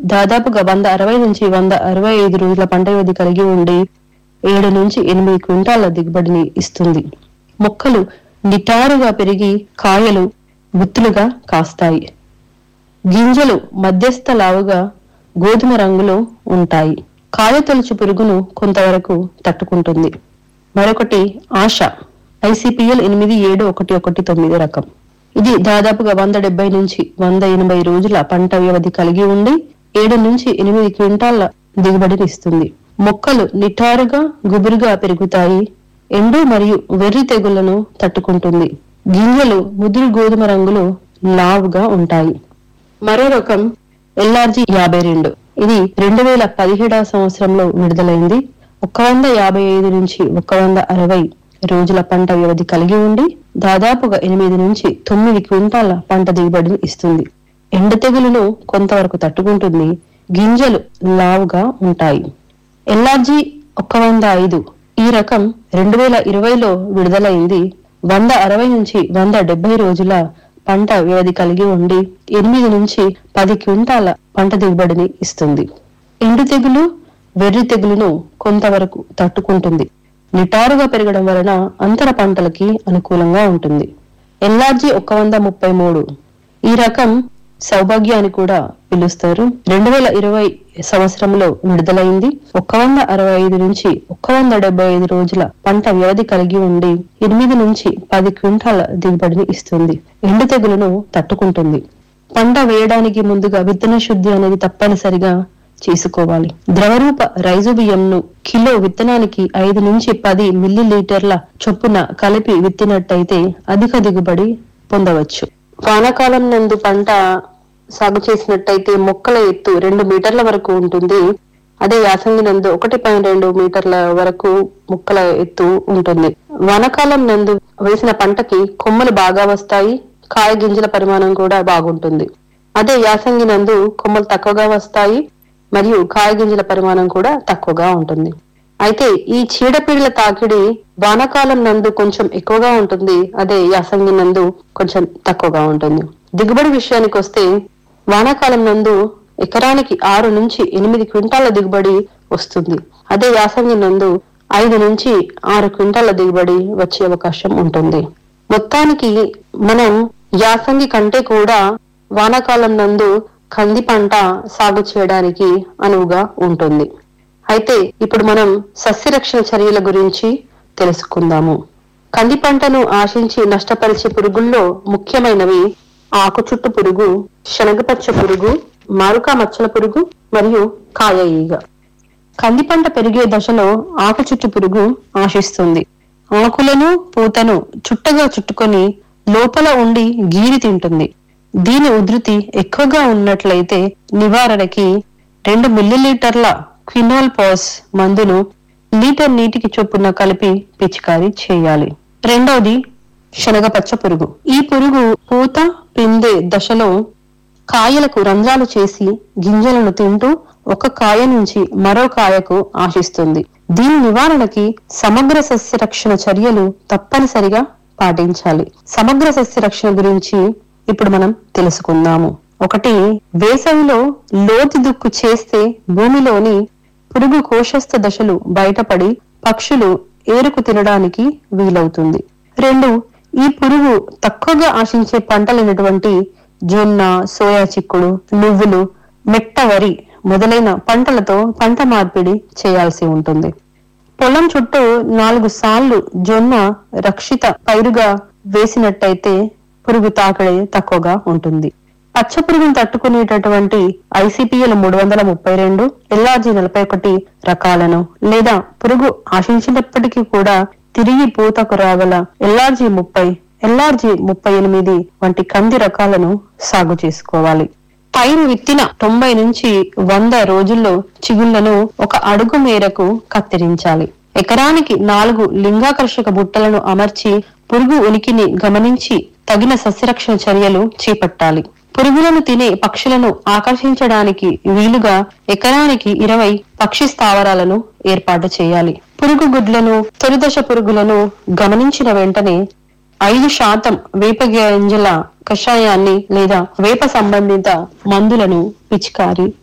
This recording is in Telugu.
దాదాపుగా వంద అరవై నుంచి వంద అరవై ఐదు రోజుల పంట వ్యవధి కలిగి ఉండి ఏడు నుంచి ఎనిమిది క్వింటాల దిగుబడిని ఇస్తుంది మొక్కలు నిటారుగా పెరిగి కాయలు గుత్తులుగా కాస్తాయి గింజలు మధ్యస్థ లావుగా గోధుమ రంగులో ఉంటాయి కాయ తొలుచు పురుగును కొంతవరకు తట్టుకుంటుంది మరొకటి ఆశ ఐసిపిఎల్ ఎనిమిది ఏడు ఒకటి ఒకటి తొమ్మిది రకం ఇది దాదాపుగా వంద డెబ్బై నుంచి వంద ఎనభై రోజుల పంట వ్యవధి కలిగి ఉండి ఏడు నుంచి ఎనిమిది క్వింటాల దిగుబడిని ఇస్తుంది మొక్కలు నిటారుగా గుబురుగా పెరుగుతాయి ఎండు మరియు వెర్రి తెగుళ్లను తట్టుకుంటుంది గింజలు ముదురు గోధుమ రంగులో లావుగా ఉంటాయి మరో రకం ఎల్ఆర్జి యాభై రెండు ఇది రెండు వేల పదిహేడవ సంవత్సరంలో విడుదలైంది ఒక వంద యాభై ఐదు నుంచి ఒక వంద అరవై రోజుల పంట వ్యవధి కలిగి ఉండి దాదాపుగా ఎనిమిది నుంచి తొమ్మిది క్వింటాల పంట దిగుబడిని ఇస్తుంది ఎండ తెగులును కొంతవరకు తట్టుకుంటుంది గింజలు లావుగా ఉంటాయి ఎల్ఆర్జి ఒక వంద ఐదు ఈ రకం రెండు వేల ఇరవైలో విడుదలైంది వంద అరవై నుంచి వంద డెబ్బై రోజుల పంట వ్యవధి కలిగి ఉండి ఎనిమిది నుంచి పది క్వింటాల పంట దిగుబడిని ఇస్తుంది ఎండు తెగులు వెర్రి తెగులును కొంతవరకు తట్టుకుంటుంది నిటారుగా పెరగడం వలన అంతర పంటలకి అనుకూలంగా ఉంటుంది ఎల్ఆర్జి ఒక వంద ముప్పై మూడు ఈ రకం సౌభాగ్య అని కూడా పిలుస్తారు రెండు వేల ఇరవై సంవత్సరంలో విడుదలైంది ఒక వంద అరవై ఐదు నుంచి ఒక వంద డెబ్బై ఐదు రోజుల పంట వ్యవధి కలిగి ఉండి ఎనిమిది నుంచి పది క్వింటాల దిగుబడిని ఇస్తుంది ఎండు తెగులను తట్టుకుంటుంది పంట వేయడానికి ముందుగా విత్తన శుద్ధి అనేది తప్పనిసరిగా చేసుకోవాలి ద్రవరూప రైజోబియంను కిలో విత్తనానికి ఐదు నుంచి పది మిల్లీ లీటర్ల చొప్పున కలిపి విత్తినట్టయితే అధిక దిగుబడి పొందవచ్చు వానాకాలం నందు పంట సాగు చేసినట్టయితే మొక్కల ఎత్తు రెండు మీటర్ల వరకు ఉంటుంది అదే యాసంగి నందు ఒకటి పాయింట్ రెండు మీటర్ల వరకు మొక్కల ఎత్తు ఉంటుంది వానాకాలం నందు వేసిన పంటకి కొమ్మలు బాగా వస్తాయి కాయ గింజల పరిమాణం కూడా బాగుంటుంది అదే యాసంగి నందు కొమ్మలు తక్కువగా వస్తాయి మరియు కాయ గింజల పరిమాణం కూడా తక్కువగా ఉంటుంది అయితే ఈ చీడపీడల తాకిడి వానాకాలం నందు కొంచెం ఎక్కువగా ఉంటుంది అదే యాసంగి నందు కొంచెం తక్కువగా ఉంటుంది దిగుబడి విషయానికి వస్తే వానాకాలం నందు ఎకరానికి ఆరు నుంచి ఎనిమిది క్వింటాల దిగుబడి వస్తుంది అదే యాసంగి నందు ఐదు నుంచి ఆరు క్వింటాల దిగుబడి వచ్చే అవకాశం ఉంటుంది మొత్తానికి మనం యాసంగి కంటే కూడా వానాకాలం నందు కంది పంట సాగు చేయడానికి అనువుగా ఉంటుంది అయితే ఇప్పుడు మనం సస్యరక్షణ చర్యల గురించి తెలుసుకుందాము కంది పంటను ఆశించి నష్టపరిచే పురుగుల్లో ముఖ్యమైనవి ఆకు చుట్టు పురుగు శనగపచ్చ పురుగు మారుకా మచ్చల పురుగు మరియు కాయ ఈగ కంది పంట పెరిగే దశలో ఆకు చుట్టు పురుగు ఆశిస్తుంది ఆకులను పూతను చుట్టగా చుట్టుకొని లోపల ఉండి గీరి తింటుంది దీని ఉధృతి ఎక్కువగా ఉన్నట్లయితే నివారణకి రెండు మిల్లీలీటర్ల క్వినాల్ పాస్ మందును లీటర్ నీటికి చొప్పున కలిపి పిచికారీ చేయాలి రెండవది శనగపచ్చ పురుగు ఈ పురుగు పూత పిందే దశలో కాయలకు రంధ్రాలు చేసి గింజలను తింటూ ఒక కాయ నుంచి మరో కాయకు ఆశిస్తుంది దీని నివారణకి సమగ్ర సస్య రక్షణ చర్యలు తప్పనిసరిగా పాటించాలి సమగ్ర సస్య రక్షణ గురించి ఇప్పుడు మనం తెలుసుకుందాము ఒకటి వేసవిలో లోతు దుక్కు చేస్తే భూమిలోని పురుగు కోశస్థ దశలు బయటపడి పక్షులు ఏరుకు తినడానికి వీలవుతుంది రెండు ఈ పురుగు తక్కువగా ఆశించే పంటలైనటువంటి జొన్న సోయా చిక్కుడు నువ్వులు మెట్ట వరి మొదలైన పంటలతో పంట మార్పిడి చేయాల్సి ఉంటుంది పొలం చుట్టూ నాలుగు సార్లు జొన్న రక్షిత పైరుగా వేసినట్టయితే పురుగు తాకిడి తక్కువగా ఉంటుంది పచ్చ పురుగును తట్టుకునేటటువంటి ఐసిపిఎల్ మూడు వందల ముప్పై రెండు ఎల్ఆర్జీ నలభై ఒకటి రకాలను లేదా పురుగు ఆశించినప్పటికీ కూడా తిరిగి పూతకు రాగల ఎల్ఆర్జీ ముప్పై ఎల్ఆర్జీ ముప్పై ఎనిమిది వంటి కంది రకాలను సాగు చేసుకోవాలి పైరు విత్తిన తొంభై నుంచి వంద రోజుల్లో చిగుళ్లను ఒక అడుగు మేరకు కత్తిరించాలి ఎకరానికి నాలుగు లింగాకర్షక బుట్టలను అమర్చి పురుగు ఉనికిని గమనించి తగిన సస్యరక్షణ చర్యలు చేపట్టాలి పురుగులను తినే పక్షులను ఆకర్షించడానికి వీలుగా ఎకరానికి ఇరవై పక్షి స్థావరాలను ఏర్పాటు చేయాలి పురుగు గుడ్లను తొలిదశ పురుగులను గమనించిన వెంటనే ఐదు శాతం వేప గింజల కషాయాన్ని లేదా వేప సంబంధిత మందులను పిచికారి